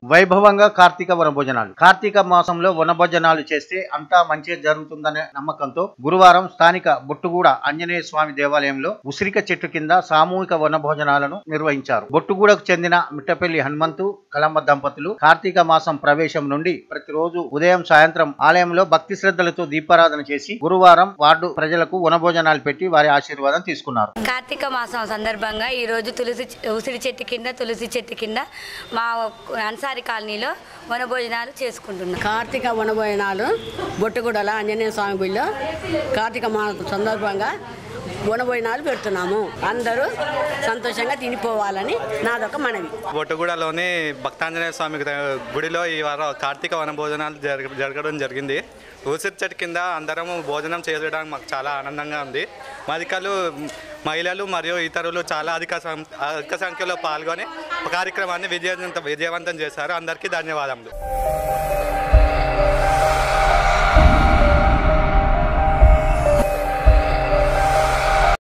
వైభవంగా కార్తీక వనభోజనాలు కార్తీక మాసంలో వనభోజనాలు చేస్తే అంతా మంచిగా జరుగుతుందనే నమ్మకంతో గురువారం స్థానిక బొట్టుగూడ ఆంజనేయ స్వామి దేవాలయంలో ఉసిరిక చెట్టు కింద సామూహిక వనభోజనాలను నిర్వహించారు బొట్టుగూడకు చెందిన మిట్టపల్లి హనుమంతు కలమ్మ దంపతులు కార్తీక మాసం ప్రవేశం నుండి ప్రతిరోజు ఉదయం సాయంత్రం ఆలయంలో భక్తి శ్రద్ధలతో దీపారాధన చేసి గురువారం వార్డు ప్రజలకు వనభోజనాలు పెట్టి వారి ఆశీర్వాదం తీసుకున్నారు కార్తీక మాసం సందర్భంగా ఈరోజు తులసి ఉసిరి చెట్టు కింద తులసి చెట్టు కింద మా అన్సారి కాలనీలో వనభోజనాలు చేసుకుంటున్నాం కార్తీక వనభోజనాలు బొట్టుగూడల ఆంజనేయ స్వామి గుడిలో కార్తీక మాసం సందర్భంగా వనభోజనాలు పెడుతున్నాము అందరూ సంతోషంగా తినిపోవాలని నాదొక మనవి బొట్టుగూడలోని భక్తాంజనేయ స్వామి ద- గుడిలో ఈ వారం కార్తీక వన భోజనాలు జరగ జరగడం జరిగింది ఊసిరి చెట్టు కింద అందరము భోజనం చేయడానికి మాకు చాలా ఆనందంగా ఉంది మధికలు మహిళలు మరియు ఇతరులు చాలా అధిక సం- అధిక సంఖ్యలో పాల్గొని కార్యక్రమాన్ని విజయవంతం విజయవంతం చేశారు అందరికీ ధన్యవాదములు